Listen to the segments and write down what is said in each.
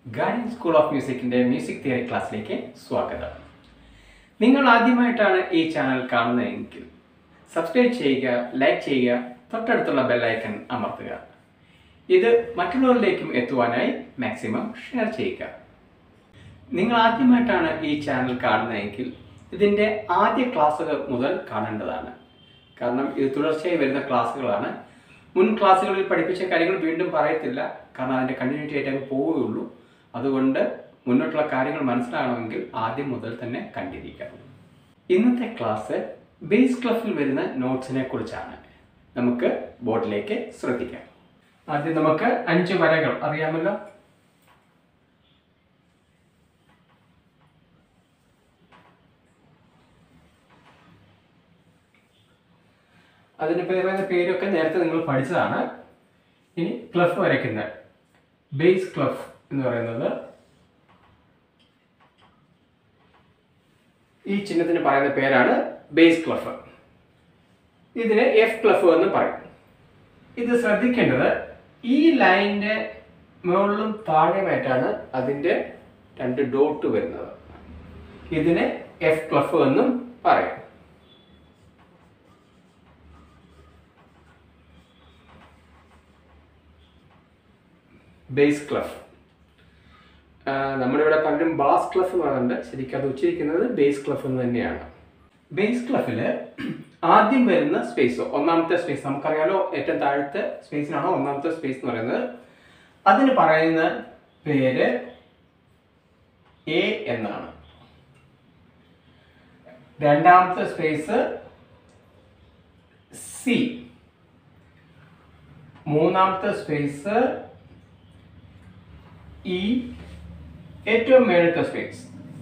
guardian school of മ്യൂസിക്കിന്റെ music theory ക്ലാസ്സിലേക്ക് സ്വാഗതം നിങ്ങൾ ആദ്യമായിട്ടാണ് ഈ ചാനൽ കാണുന്നതെങ്കിൽ സബ്സ്ക്രൈബ് ചെയ്യുക ലൈക്ക് ചെയ്യുക തൊട്ടടുത്തുള്ള ബെല്ലൈക്കൺ അമർത്തുക ഇത് മറ്റുള്ളവരിലേക്കും എത്തുവാനായി മാക്സിമം ഷെയർ ചെയ്യുക നിങ്ങൾ ആദ്യമായിട്ടാണ് ഈ ചാനൽ കാണുന്നതെങ്കിൽ ഇതിൻ്റെ ആദ്യ ക്ലാസ്സുകൾ മുതൽ കാണേണ്ടതാണ് കാരണം ഇത് തുടർച്ചയായി വരുന്ന ക്ലാസ്സുകളാണ് മുൻ ക്ലാസ്സുകളിൽ പഠിപ്പിച്ച കാര്യങ്ങൾ വീണ്ടും പറയത്തില്ല കാരണം അതിൻ്റെ കണ്ടിന്യൂറ്റി ആയിട്ട് അങ്ങ് പോവുകയുള്ളൂ അതുകൊണ്ട് മുന്നോട്ടുള്ള കാര്യങ്ങൾ മനസ്സിലാകണമെങ്കിൽ ആദ്യം മുതൽ തന്നെ കണ്ടിരിക്കുക ഇന്നത്തെ ക്ലാസ് ബേസ് ക്ലഫിൽ വരുന്ന നോട്ട്സിനെ കുറിച്ചാണ് നമുക്ക് ബോർഡിലേക്ക് ശ്രദ്ധിക്കാം ആദ്യം നമുക്ക് അഞ്ച് വരകൾ അറിയാമല്ലോ അതിന് പറയുന്ന പേരൊക്കെ നേരത്തെ നിങ്ങൾ പഠിച്ചതാണ് ഇനി ക്ലഫ് വരയ്ക്കുന്ന ബേസ് ക്ലഫ് എന്ന് പറയുന്നത് ഈ ചിഹ്നത്തിന് പറയുന്ന പേരാണ് ബേസ് ക്ലഫ് ഇതിന് എഫ് ക്ലഫ് എന്ന് പറയും ഇത് ശ്രദ്ധിക്കേണ്ടത് ഈ ലൈനിന്റെ മുകളിലും താഴെയുമായിട്ടാണ് അതിന്റെ രണ്ട് ഡോട്ട് വരുന്നത് ഇതിന് എഫ് ക്ലഫ് എന്നും പറയും ബേസ് ക്ലഫ് നമ്മളിവിടെ പലരും ബാസ് ക്ലഫ് എന്ന് പറയുന്നുണ്ട് ശരിക്കും അത് ഉച്ചരിക്കുന്നത് ബേസ് ക്ലഫ് എന്ന് തന്നെയാണ് ബേസ് ക്ലഫിൽ ആദ്യം വരുന്ന സ്പേസ് ഒന്നാമത്തെ സ്പേസ് നമുക്കറിയാലോ ഏറ്റവും താഴത്തെ സ്പേസിനാണോ ഒന്നാമത്തെ സ്പേസ് എന്ന് പറയുന്നത് അതിന് പറയുന്ന പേര് എ എന്നാണ് രണ്ടാമത്തെ സ്പേസ് സി മൂന്നാമത്തെ സ്പേസ് ഇ ഏറ്റവും മേളത്തെ space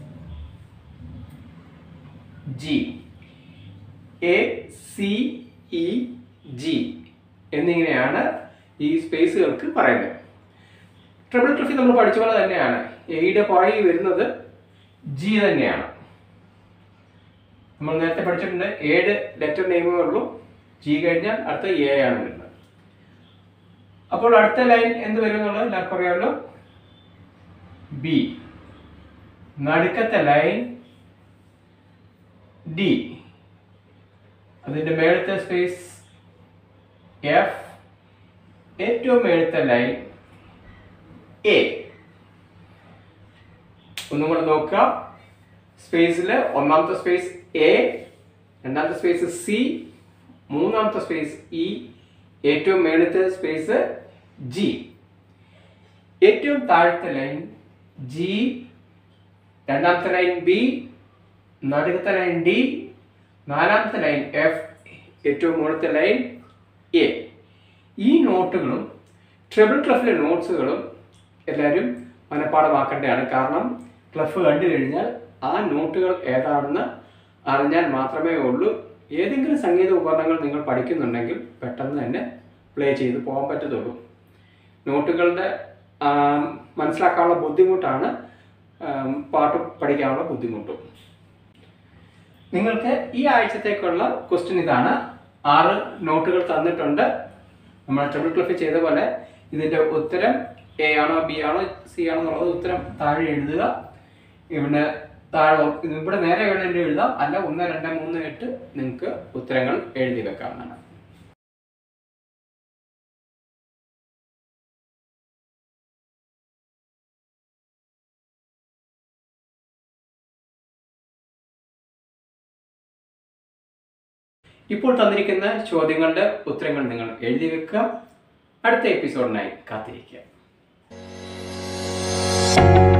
G A C E G എന്നിങ്ങനെയാണ് ഈ സ്പേസുകൾക്ക് പറയുന്നത് ട്രിപ്പിൾ ക്ലിഫി നമ്മൾ പഠിച്ച പോലെ തന്നെയാണ് എയുടെ പുറകിൽ വരുന്നത് ജി തന്നെയാണ് നമ്മൾ നേരത്തെ പഠിച്ചിട്ടുണ്ട് ഏഴ് ലെറ്റർ നെയിമേ ഉള്ളൂ ജി കഴിഞ്ഞാൽ അടുത്ത എ ആണ് വരുന്നത് അപ്പോൾ അടുത്ത ലൈൻ എന്ത് വരും എന്നുള്ളത് എല്ലാവർക്കും അറിയാമല്ലോ ബി നടുക്കത്തെ ലൈൻ ഡി അതിന്റെ മേളത്തെ സ്പേസ് എഫ് ഏറ്റവും മേളത്തെ ലൈൻ എ ഒന്നും കൂടെ നോക്കുക സ്പേസിൽ ഒന്നാമത്തെ സ്പേസ് എ രണ്ടാമത്തെ സ്പേസ് സി മൂന്നാമത്തെ സ്പേസ് ഇ ഏറ്റവും മേളത്തെ സ്പേസ് ജി ഏറ്റവും താഴത്തെ ലൈൻ ജി രണ്ടാമത്തെ ലൈൻ ബി നടുക്കത്തെ ലൈൻ ഡി നാലാമത്തെ ലൈൻ എഫ് ഏറ്റവും മുകളിലത്തെ ലൈൻ എ ഈ നോട്ടുകളും ട്രിപ്പിൾ ക്ലഫിലെ നോട്ട്സുകളും എല്ലാവരും മനഃപ്പാടമാക്കേണ്ടതാണ് കാരണം ക്ലഫ് കണ്ടു കഴിഞ്ഞാൽ ആ നോട്ടുകൾ ഏതാണെന്ന് അറിഞ്ഞാൽ മാത്രമേ ഉള്ളൂ ഏതെങ്കിലും സംഗീത ഉപകരണങ്ങൾ നിങ്ങൾ പഠിക്കുന്നുണ്ടെങ്കിൽ പെട്ടെന്ന് തന്നെ പ്ലേ ചെയ്ത് പോകാൻ പറ്റത്തുള്ളൂ നോട്ടുകളുടെ ആം, മനസ്സിലാക്കാനുള്ള ബുദ്ധിമുട്ടാണ് ആം, പാട്ട് പഠിക്കാനുള്ള ബുദ്ധിമുട്ടും നിങ്ങൾക്ക് ഈ ആഴ്ചത്തേക്കുള്ള ക്വസ്റ്റ്യൻ ഇതാണ് ആറ് നോട്ടുകൾ തന്നിട്ടുണ്ട് നമ്മൾ ട്രിപ്പിൾ ക്ലിഫ് ചെയ്ത പോലെ ഇതിന്റെ ഉത്തരം എ ആണോ ബി ആണോ സി ആണോ എന്നുള്ളത് ഉത്തരം താഴെ എഴുതുക ഇവിടെ താഴെ ഇവിടെ നേരെ വേണമെങ്കിൽ എഴുതാം അല്ല ഒന്ന് രണ്ട് മൂന്ന് എട്ട് നിങ്ങൾക്ക് ഉത്തരങ്ങൾ എഴുതി വെക്കാവുന്നതാണ് ഇപ്പോൾ തന്നിരിക്കുന്ന ചോദ്യങ്ങളുടെ ഉത്തരങ്ങൾ നിങ്ങൾ എഴുതി വെക്കുക അടുത്ത എപ്പിസോഡിനായി കാത്തിരിക്കുക